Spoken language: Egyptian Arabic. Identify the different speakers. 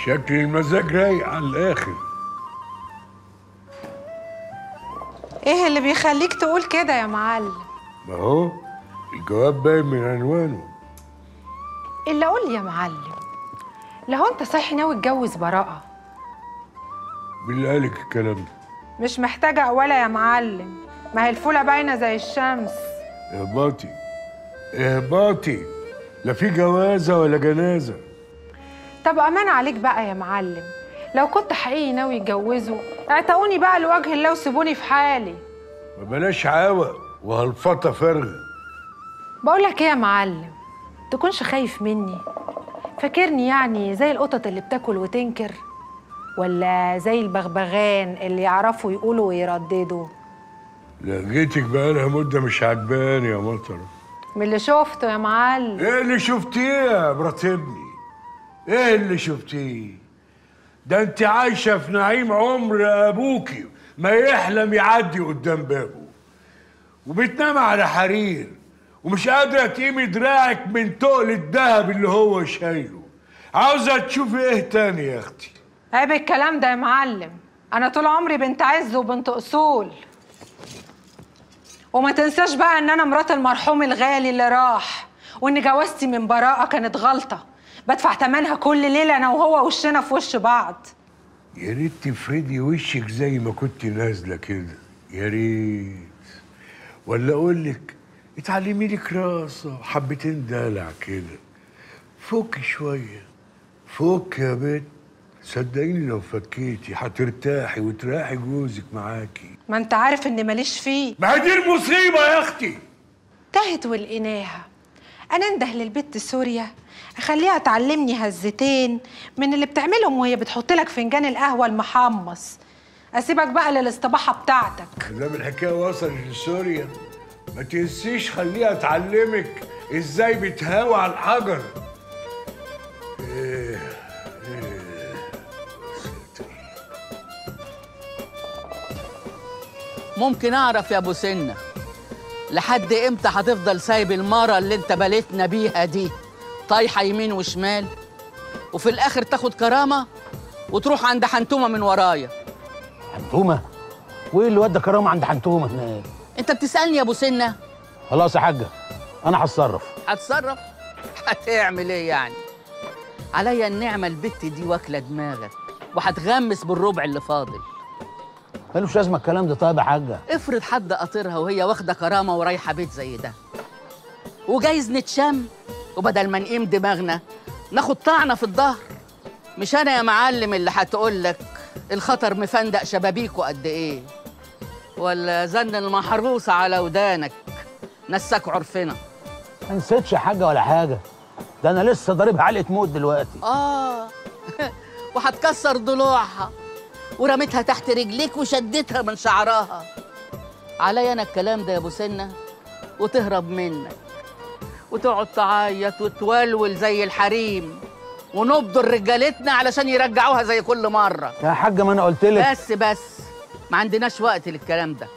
Speaker 1: شكل المزاج رايق على الاخر
Speaker 2: ايه اللي بيخليك تقول كده يا معلم
Speaker 1: ما هو الجواب باين من عنوانه
Speaker 2: الا قول لي يا معلم لو انت صحيح ناوي تتجوز براءة
Speaker 1: بالله قالك الكلام ده
Speaker 2: مش محتاجة أولا يا معلم ما هي الفولة باينة زي الشمس
Speaker 1: اهباطي اهباطي لا في جوازه ولا جنازه
Speaker 2: طب أمان عليك بقى يا معلم لو كنت حقيقي ناوي تجوزه اعتقوني بقى لوجه الله وسيبوني في حالي
Speaker 1: ما بلاش عاوة وهلفطه فارغه
Speaker 2: بقول لك ايه يا معلم تكونش خايف مني فاكرني يعني زي القطط اللي بتاكل وتنكر ولا زي البغبغان اللي يعرفوا يقولوا ويرددوا
Speaker 1: لقيتك بقالها مده مش عجباني يا مطر
Speaker 2: من اللي شفته يا معلم
Speaker 1: ايه اللي شفتيه يا مرات ابني ايه اللي شفتيه ده انت عايشه في نعيم عمر ابوكي ما يحلم يعدي قدام بابه وبتنام على حرير ومش قادره تقيمي دراعك من تقل الذهب اللي هو شايله عاوزه تشوفي ايه تاني يا اختي
Speaker 2: عيب الكلام ده يا معلم انا طول عمري بنت عز وبنت اصول وما تنساش بقى ان انا مرات المرحوم الغالي اللي راح وان جوازتي من براءة كانت غلطة بدفع تمنها كل ليلة انا وهو وشنا في وش بعض
Speaker 1: يا ريت تفردي وشك زي ما كنت نازله كده يا ريت ولا اقول لك اتعلمي لك راسه حبتين دلع كده فك شويه فك يا بنت صدقيني لو فكيتي هترتاحي وتريحي جوزك معاكي
Speaker 2: ما انت عارف اني ماليش فيه
Speaker 1: ما هي دي المصيبه يا اختي
Speaker 2: تهت ولقيناها انا انده للبت سوريا اخليها تعلمني هزتين من اللي بتعملهم وهي بتحط لك فنجان القهوه المحمص اسيبك بقى للاستباحه بتاعتك
Speaker 1: ما دام الحكايه وصلت لسوريا ما تنسيش خليها تعلمك ازاي بتهاوى على الحجر ايه ايه يا ساتر.
Speaker 3: ممكن اعرف يا ابو سنه لحد امتى هتفضل سايب المره اللي انت بليتنا بيها دي طايحه يمين وشمال وفي الاخر تاخد كرامه وتروح عند حنتومه من ورايا
Speaker 4: حنتومه وايه اللي ودى كرامه عند حنتومه هناك
Speaker 3: انت بتسالني يا ابو سنه
Speaker 4: خلاص يا حاجه انا هتصرف
Speaker 3: هتصرف هتعمل ايه يعني عليا النعمه البت دي واكله دماغك وهتغمس بالربع اللي فاضل
Speaker 4: ملوش لازمه الكلام ده طيب يا حاجه
Speaker 3: افرض حد قاطرها وهي واخده كرامه ورايحه بيت زي ده وجايز نتشم وبدل ما نقيم دماغنا ناخد طعنه في الظهر مش انا يا معلم اللي هتقول لك الخطر مفندق شبابيكه قد ايه ولا زن المحروسه على ودانك نساك عرفنا
Speaker 4: ما نسيتش يا حاجه ولا حاجه ده انا لسه ضاربها علقه موت دلوقتي
Speaker 3: اه وهتكسر ضلوعها ورميتها تحت رجليك وشدتها من شعرها عليا انا الكلام ده يا ابو سنه وتهرب منك وتقعد تعيط وتولول زي الحريم ونبضر رجالتنا علشان يرجعوها زي كل مره
Speaker 4: يا حاجه ما انا قلت لك
Speaker 3: بس بس ما عندناش وقت للكلام ده